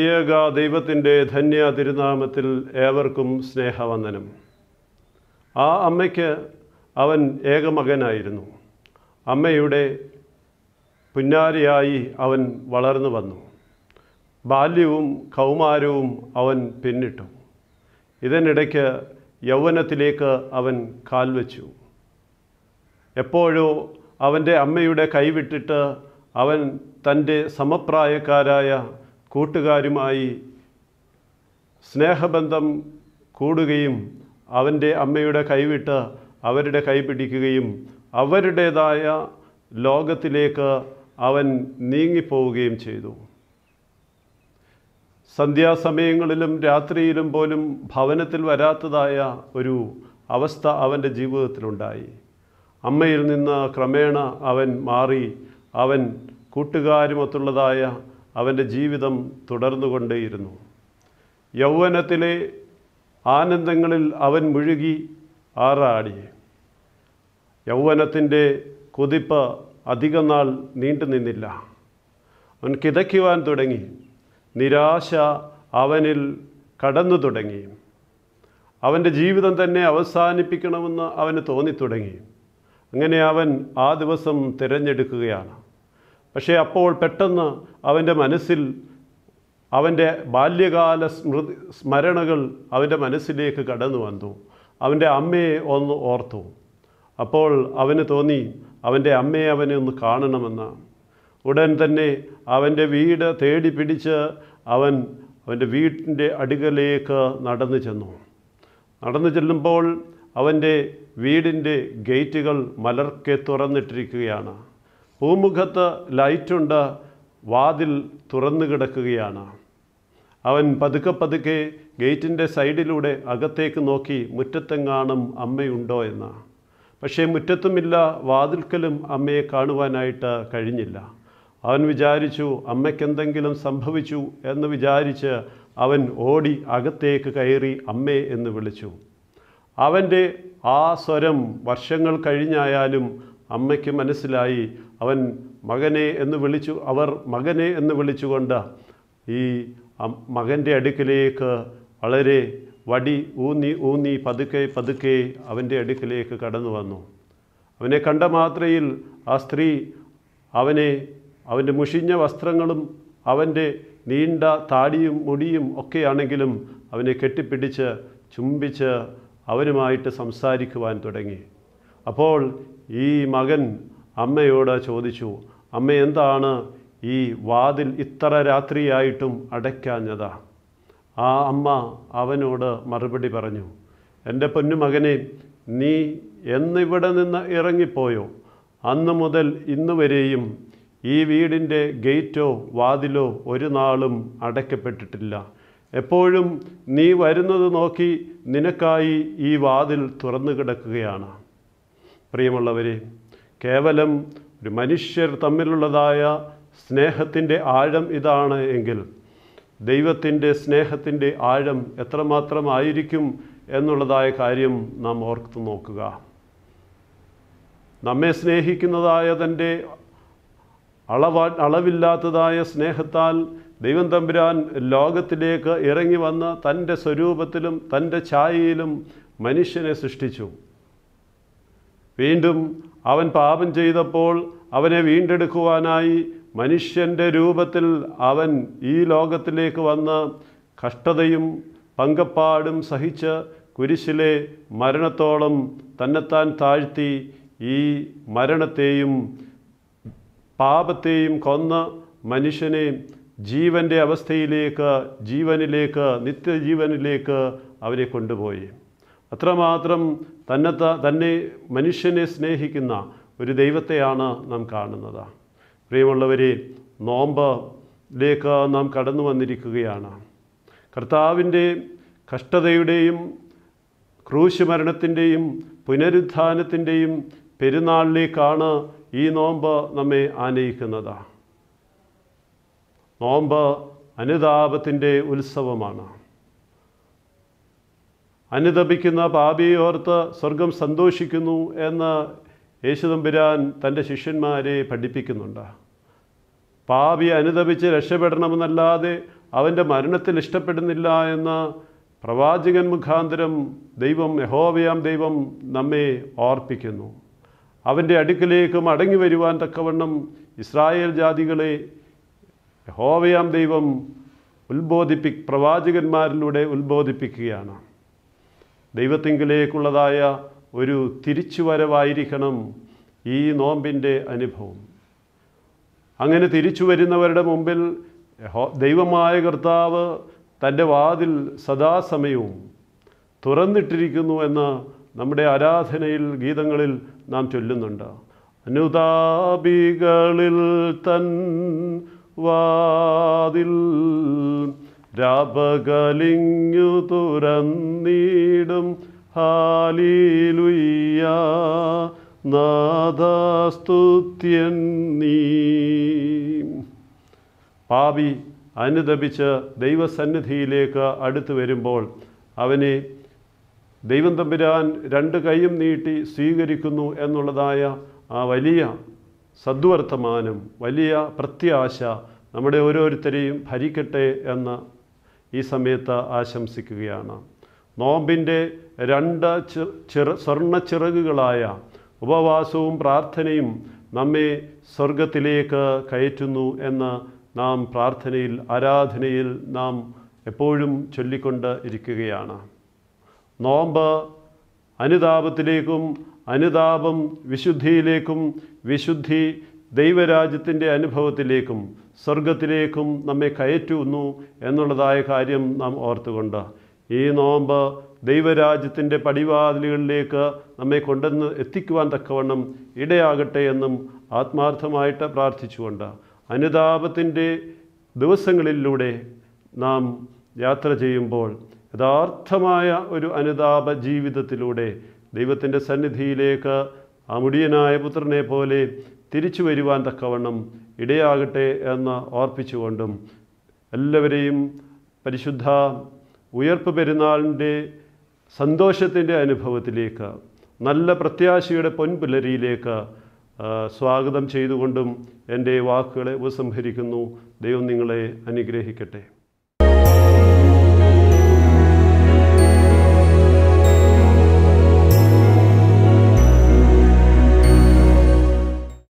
ത്രിയേക ദൈവത്തിൻ്റെ ധന്യ തിരുനാമത്തിൽ ഏവർക്കും സ്നേഹവന്ദനം ആ അമ്മയ്ക്ക് അവൻ ഏകമകനായിരുന്നു അമ്മയുടെ പുന്നാരിയായി അവൻ വളർന്നു വന്നു ബാല്യവും കൗമാരവും അവൻ പിന്നിട്ടു ഇതിനിടയ്ക്ക് യൗവനത്തിലേക്ക് അവൻ കാൽവച്ചു എപ്പോഴോ അവൻ്റെ അമ്മയുടെ കൈവിട്ടിട്ട് അവൻ തൻ്റെ സമപ്രായക്കാരായ കൂട്ടുകാരുമായി സ്നേഹബന്ധം കൂടുകയും അവൻ്റെ അമ്മയുടെ കൈവിട്ട് അവരുടെ കൈ പിടിക്കുകയും അവരുടേതായ ലോകത്തിലേക്ക് അവൻ നീങ്ങിപ്പോവുകയും ചെയ്തു സന്ധ്യാസമയങ്ങളിലും രാത്രിയിലും പോലും ഭവനത്തിൽ വരാത്തതായ ഒരു അവസ്ഥ അവൻ്റെ ജീവിതത്തിലുണ്ടായി അമ്മയിൽ നിന്ന് ക്രമേണ അവൻ മാറി അവൻ കൂട്ടുകാരുമൊത്തുള്ളതായ അവൻ്റെ ജീവിതം തുടർന്നുകൊണ്ടേയിരുന്നു യൗവനത്തിലെ ആനന്ദങ്ങളിൽ അവൻ മുഴുകി ആറാടി യൗവനത്തിൻ്റെ കുതിപ്പ് അധികം നാൾ നീണ്ടു നിന്നില്ല അവൻ കിതയ്ക്കുവാൻ തുടങ്ങി നിരാശ അവനിൽ കടന്നു തുടങ്ങി അവൻ്റെ ജീവിതം തന്നെ അവസാനിപ്പിക്കണമെന്ന് അവന് തോന്നിത്തുടങ്ങി അങ്ങനെ അവൻ ആ ദിവസം തിരഞ്ഞെടുക്കുകയാണ് പക്ഷേ അപ്പോൾ പെട്ടെന്ന് അവൻ്റെ മനസ്സിൽ അവൻ്റെ ബാല്യകാല സ്മൃതി സ്മരണകൾ അവൻ്റെ മനസ്സിലേക്ക് കടന്നു വന്നു അവൻ്റെ അമ്മയെ ഒന്ന് ഓർത്തു അപ്പോൾ അവന് തോന്നി അവൻ്റെ അമ്മയെ അവനെ ഒന്ന് കാണണമെന്ന് ഉടൻ തന്നെ അവൻ്റെ വീട് തേടി പിടിച്ച് അവൻ അവൻ്റെ വീട്ടിൻ്റെ അടുക്കലേക്ക് നടന്നു ചെന്നു നടന്നു ചെല്ലുമ്പോൾ അവൻ്റെ വീടിൻ്റെ ഗേറ്റുകൾ മലർക്കെ തുറന്നിട്ടിരിക്കുകയാണ് പൂമുഖത്ത് ലൈറ്റുണ്ട് വാതിൽ തുറന്നു കിടക്കുകയാണ് അവൻ പതുക്കെ പതുക്കെ ഗേറ്റിൻ്റെ സൈഡിലൂടെ അകത്തേക്ക് നോക്കി മുറ്റത്തെങ്ങാനും അമ്മയുണ്ടോ എന്ന് പക്ഷേ മുറ്റത്തുമില്ല വാതിൽക്കലും അമ്മയെ കാണുവാനായിട്ട് കഴിഞ്ഞില്ല അവൻ വിചാരിച്ചു അമ്മയ്ക്കെന്തെങ്കിലും സംഭവിച്ചു എന്ന് വിചാരിച്ച് അവൻ ഓടി അകത്തേക്ക് കയറി അമ്മേ എന്ന് വിളിച്ചു അവൻ്റെ ആ സ്വരം വർഷങ്ങൾ കഴിഞ്ഞായാലും അമ്മയ്ക്ക് മനസ്സിലായി അവൻ മകനെ എന്ന് വിളിച്ചു അവർ മകനെ എന്ന് വിളിച്ചുകൊണ്ട് ഈ അം- മകൻ്റെ അടുക്കിലേക്ക് വളരെ വടി ഊന്നി ഊന്നി പതുക്കെ പതുക്കെ അവൻ്റെ അടുക്കിലേക്ക് കടന്നു വന്നു അവനെ കണ്ട മാത്രയിൽ ആ സ്ത്രീ അവനെ അവൻ്റെ മുഷിഞ്ഞ വസ്ത്രങ്ങളും അവൻ്റെ നീണ്ട താടിയും മുടിയും ഒക്കെയാണെങ്കിലും അവനെ കെട്ടിപ്പിടിച്ച് ചുംബിച്ച് അവനുമായിട്ട് സംസാരിക്കുവാൻ തുടങ്ങി അപ്പോൾ ഈ മകൻ അമ്മയോട് ചോദിച്ചു അമ്മ എന്താണ് ഈ വാതിൽ ഇത്ര രാത്രിയായിട്ടും അടയ്ക്കാഞ്ഞതാ ആ അമ്മ അവനോട് മറുപടി പറഞ്ഞു എൻ്റെ പൊന്നുമകനെ നീ എന്നിവിടെ നിന്ന് ഇറങ്ങിപ്പോയോ അന്ന് മുതൽ ഇന്ന് വരെയും ഈ വീടിൻ്റെ ഗേറ്റോ വാതിലോ ഒരു നാളും അടയ്ക്കപ്പെട്ടിട്ടില്ല എപ്പോഴും നീ വരുന്നത് നോക്കി നിനക്കായി ഈ വാതിൽ തുറന്നു കിടക്കുകയാണ് പ്രിയമുള്ളവരെ കേവലം ഒരു മനുഷ്യർ തമ്മിലുള്ളതായ സ്നേഹത്തിൻ്റെ ആഴം ഇതാണ് എങ്കിൽ ദൈവത്തിൻ്റെ സ്നേഹത്തിൻ്റെ ആഴം എത്രമാത്രമായിരിക്കും എന്നുള്ളതായ കാര്യം നാം ഓർത്തു നോക്കുക നമ്മെ സ്നേഹിക്കുന്നതായ തൻ്റെ അളവാ അളവില്ലാത്തതായ സ്നേഹത്താൽ ദൈവം തമ്പുരാൻ ലോകത്തിലേക്ക് ഇറങ്ങി വന്ന് തൻ്റെ സ്വരൂപത്തിലും തൻ്റെ ഛായയിലും മനുഷ്യനെ സൃഷ്ടിച്ചു വീണ്ടും അവൻ പാപം ചെയ്തപ്പോൾ അവനെ വീണ്ടെടുക്കുവാനായി മനുഷ്യൻ്റെ രൂപത്തിൽ അവൻ ഈ ലോകത്തിലേക്ക് വന്ന് കഷ്ടതയും പങ്കപ്പാടും സഹിച്ച് കുരിശിലെ മരണത്തോളം തന്നെത്താൻ താഴ്ത്തി ഈ മരണത്തെയും പാപത്തെയും കൊന്ന് മനുഷ്യനെ ജീവൻ്റെ അവസ്ഥയിലേക്ക് ജീവനിലേക്ക് നിത്യജീവനിലേക്ക് അവരെ കൊണ്ടുപോയി അത്രമാത്രം തന്നെ തന്നെ മനുഷ്യനെ സ്നേഹിക്കുന്ന ഒരു ദൈവത്തെയാണ് നാം കാണുന്നത് പ്രിയമുള്ളവരെ നോമ്പിലേക്ക് നാം കടന്നു വന്നിരിക്കുകയാണ് കർത്താവിൻ്റെ കഷ്ടതയുടെയും ക്രൂശ് മരണത്തിൻ്റെയും പുനരുത്ഥാനത്തിൻ്റെയും പെരുന്നാളിലേക്കാണ് ഈ നോമ്പ് നമ്മെ ആനയിക്കുന്നത് നോമ്പ് അനുതാപത്തിൻ്റെ ഉത്സവമാണ് അനുതപിക്കുന്ന പാപിയെ ഓർത്ത് സ്വർഗം സന്തോഷിക്കുന്നു എന്ന് യേശുദമ്പുരാൻ തൻ്റെ ശിഷ്യന്മാരെ പഠിപ്പിക്കുന്നുണ്ട് പാപി അനുതപിച്ച് രക്ഷപ്പെടണമെന്നല്ലാതെ അവൻ്റെ മരണത്തിൽ ഇഷ്ടപ്പെടുന്നില്ല എന്ന് പ്രവാചകൻ മുഖാന്തരം ദൈവം യഹോവയാം ദൈവം നമ്മെ ഓർപ്പിക്കുന്നു അവൻ്റെ അടുക്കിലേക്ക് മടങ്ങി വരുവാൻ തക്കവണ്ണം ഇസ്രായേൽ ജാതികളെ യഹോവയാം ദൈവം ഉത്ബോധിപ്പി പ്രവാചകന്മാരിലൂടെ ഉത്ബോധിപ്പിക്കുകയാണ് ദൈവത്തിങ്കിലേക്കുള്ളതായ ഒരു തിരിച്ചുവരവായിരിക്കണം ഈ നോമ്പിൻ്റെ അനുഭവം അങ്ങനെ തിരിച്ചു വരുന്നവരുടെ മുമ്പിൽ യഹോ- ദൈവമായ കർത്താവ് തൻ്റെ വാതിൽ സദാസമയവും തുറന്നിട്ടിരിക്കുന്നു എന്ന് നമ്മുടെ ആരാധനയിൽ ഗീതങ്ങളിൽ നാം ചൊല്ലുന്നുണ്ട് അനുതാപികളിൽ തൻ വാതിൽ രാപകലിങ്ങു തുറന്നിടും ഹാലിലുയ്യ നാദാസ്തുത്യൻ നീ പാപി അനുദപിച്ച് ദൈവസന്നിധിയിലേക്ക് അടുത്തു വരുമ്പോൾ അവനെ ദൈവം തമ്പുരാൻ രണ്ട് കൈയും നീട്ടി സ്വീകരിക്കുന്നു എന്നുള്ളതായ ആ വലിയ സദ്വർത്തമാനം വലിയ പ്രത്യാശ നമ്മുടെ ഓരോരുത്തരെയും ഭരിക്കട്ടെ എന്ന് ഈ സമയത്ത് ആശംസിക്കുകയാണ് നോമ്പിൻ്റെ രണ്ട് ചി- ചിറ സ്വർണ്ണ ചിറകുകളായ ഉപവാസവും പ്രാർത്ഥനയും നമ്മെ സ്വർഗത്തിലേക്ക് കയറ്റുന്നു എന്ന് നാം പ്രാർത്ഥനയിൽ ആരാധനയിൽ നാം എപ്പോഴും ചൊല്ലിക്കൊണ്ട് ഇരിക്കുകയാണ് നോമ്പ് അനുതാപത്തിലേക്കും അനുതാപം വിശുദ്ധിയിലേക്കും വിശുദ്ധി ദൈവരാജ്യത്തിൻ്റെ അനുഭവത്തിലേക്കും സ്വർഗത്തിലേക്കും നമ്മെ കയറ്റുന്നു എന്നുള്ളതായ കാര്യം നാം ഓർത്തുകൊണ്ട് ഈ നോമ്പ് ദൈവരാജ്യത്തിൻ്റെ പടിവാതിലുകളിലേക്ക് നമ്മെ കൊണ്ടുവന്ന് എത്തിക്കുവാൻ തക്കവണ്ണം ഇടയാകട്ടെ എന്നും ആത്മാർത്ഥമായിട്ട് പ്രാർത്ഥിച്ചുകൊണ്ട് അനുതാപത്തിൻ്റെ ദിവസങ്ങളിലൂടെ നാം യാത്ര ചെയ്യുമ്പോൾ യഥാർത്ഥമായ ഒരു അനുതാപ ജീവിതത്തിലൂടെ ദൈവത്തിൻ്റെ സന്നിധിയിലേക്ക് അമുടിയനായ പുത്രനെ പോലെ തിരിച്ചു വരുവാൻ തക്കവണ്ണം ഇടയാകട്ടെ എന്ന് ഓർപ്പിച്ചുകൊണ്ടും എല്ലാവരെയും പരിശുദ്ധ ഉയർപ്പ് പെരുന്നാളിൻ്റെ സന്തോഷത്തിൻ്റെ അനുഭവത്തിലേക്ക് നല്ല പ്രത്യാശയുടെ പൊൻപുലരിയിലേക്ക് ആ, സ്വാഗതം ചെയ്തുകൊണ്ടും എൻ്റെ വാക്കുകളെ ഉപസംഹരിക്കുന്നു ദൈവം നിങ്ങളെ അനുഗ്രഹിക്കട്ടെ